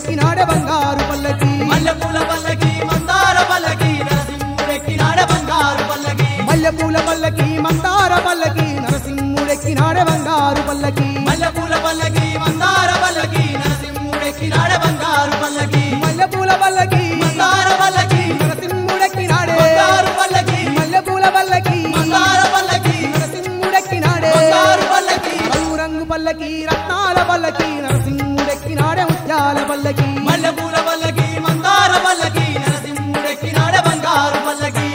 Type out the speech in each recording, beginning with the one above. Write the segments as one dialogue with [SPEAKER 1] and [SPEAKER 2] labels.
[SPEAKER 1] నరసింహుడెక్కినాడే బంగారు పల్లకి
[SPEAKER 2] మల్లెపూల పల్లకి మందార పల్లకి నరసింహుడెక్కినాడ బంగారు పల్లకి
[SPEAKER 1] మల్లెపూల పల్లకి మందార పల్లకి నరసింహుడెక్కినాడే బంగారు పల్లకి
[SPEAKER 2] మల్లెపూల పల్లకి మందార పల్లకి నరసింహుడెక్కినాడ బంగారు పల్లకి
[SPEAKER 1] మల్లెపూల పల్లకి
[SPEAKER 2] మందార పల్లకి
[SPEAKER 1] నరసింహుడెక్కినాడే
[SPEAKER 2] బంగారు పల్లకి
[SPEAKER 1] మల్లెపూల పల్లకి
[SPEAKER 2] మందార పల్లకి
[SPEAKER 1] నరసింహుడెక్కినాడే
[SPEAKER 2] బంగారు పల్లకి
[SPEAKER 1] రంగు రంగు పల్లకి రత్నాల పల్లకి నరసింహుడెక్కినాడే ముత్యాల పల్లకి
[SPEAKER 2] మల్లెపూల పల్లకి మందార పల్లకి నరసింహుడెక్కినాడ బంగారు పల్లకి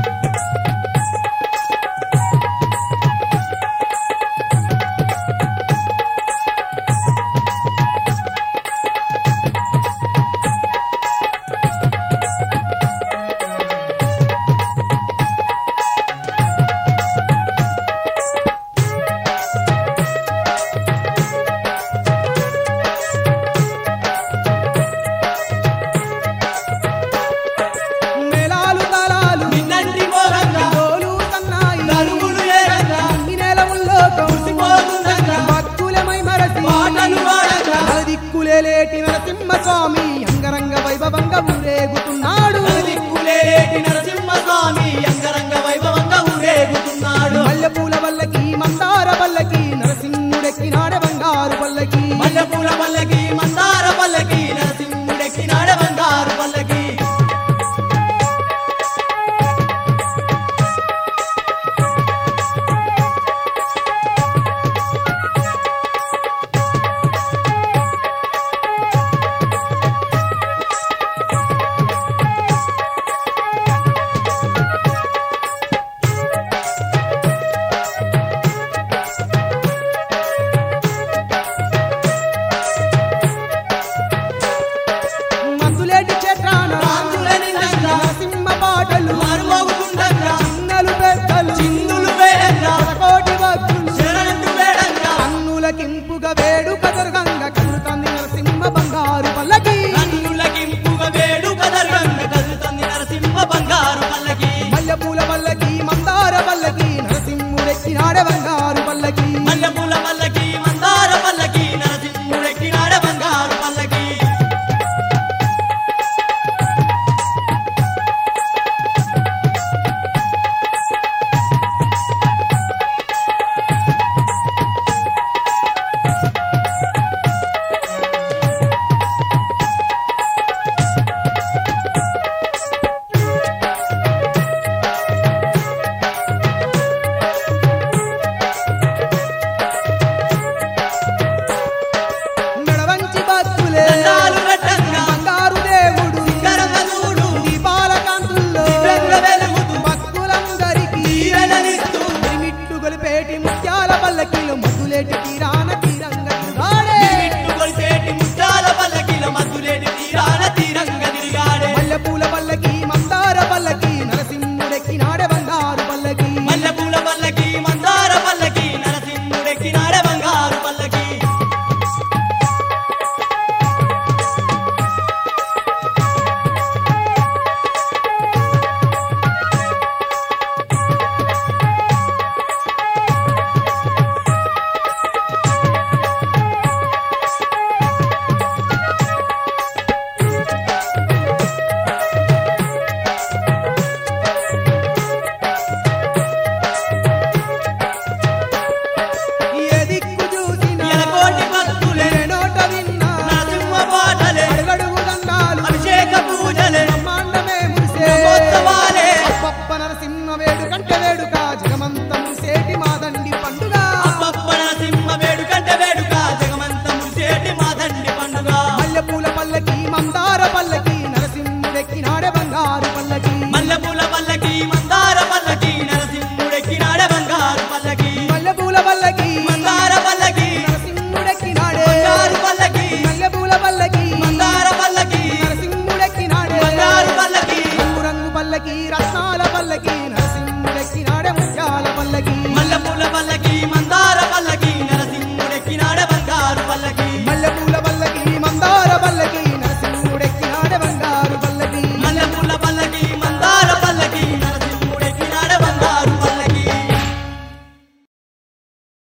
[SPEAKER 1] మేళాలు తాళాలు
[SPEAKER 2] నిన్నంటి మోహంగా
[SPEAKER 1] డోలు సన్నాయి
[SPEAKER 2] నలుగులు ఏరంగా
[SPEAKER 1] ఈ నెల ఉల్లోకం
[SPEAKER 2] మురిసిపోతుందంగా
[SPEAKER 1] భక్తులమై మరసి
[SPEAKER 2] పాటలు పాడంగా
[SPEAKER 1] దిక్కులేటి నరసింహ స్వామి అంగరంగ వైభవంగా ఊరేగుతున్నాడు
[SPEAKER 2] దిక్కులేటి నరసింహస్వామి అంగరంగ వైభవంగా ఊరేగుతున్నాడు
[SPEAKER 1] మల్లెపూల పల్లకి మందార పల్లకి నరసింహుడెక్కినాడే బంగారు పల్లకి
[SPEAKER 2] మల్లెపూల పల్లకి మందార పల్లకి నరసింహుడెక్కినాడ బంగారు పల్లకి
[SPEAKER 1] మందులేటి చేట్రాన
[SPEAKER 2] కాంతుల నిండంగా
[SPEAKER 1] నరసింహ పాటలు
[SPEAKER 2] మరుమోగుతుండగా
[SPEAKER 1] చిన్నలు పెద్దలు
[SPEAKER 2] చిందులు వేడంగా
[SPEAKER 1] కోటి భక్తులు
[SPEAKER 2] శరణు వేడంగా
[SPEAKER 1] కన్నుల కింపుగా వేడుక జరగంగా కలుతంది నరసింహ బంగారు పల్లకి
[SPEAKER 2] కన్నులకింపుగా వేడు కదర్గంగ కదులుతుంది నరసింహ బంగారు పల్లకి
[SPEAKER 1] మల్లెపూల పల్లకి మందార పల్లకి నరసింహుడెక్కినాడే బంగారు పల్లకి
[SPEAKER 2] మల్లెపూల పల్లకి మందార పల్లకి నరసింహుడెక్కినాడ బంగారు పల్లకి
[SPEAKER 1] మెడవంచి భక్తులే
[SPEAKER 2] దండాలు పెట్టంగా
[SPEAKER 1] బంగారు దేవుడు
[SPEAKER 2] కరమ చూడు
[SPEAKER 1] దీపాల కాంతుల్లో
[SPEAKER 2] దివ్యంగా వెలుగుతూ
[SPEAKER 1] భక్తులందరికీ
[SPEAKER 2] దీవెనలిస్తూ
[SPEAKER 1] మిట్టు గొలిపేటి ముత్యాల పల్లకీలు మధులేటి తీరా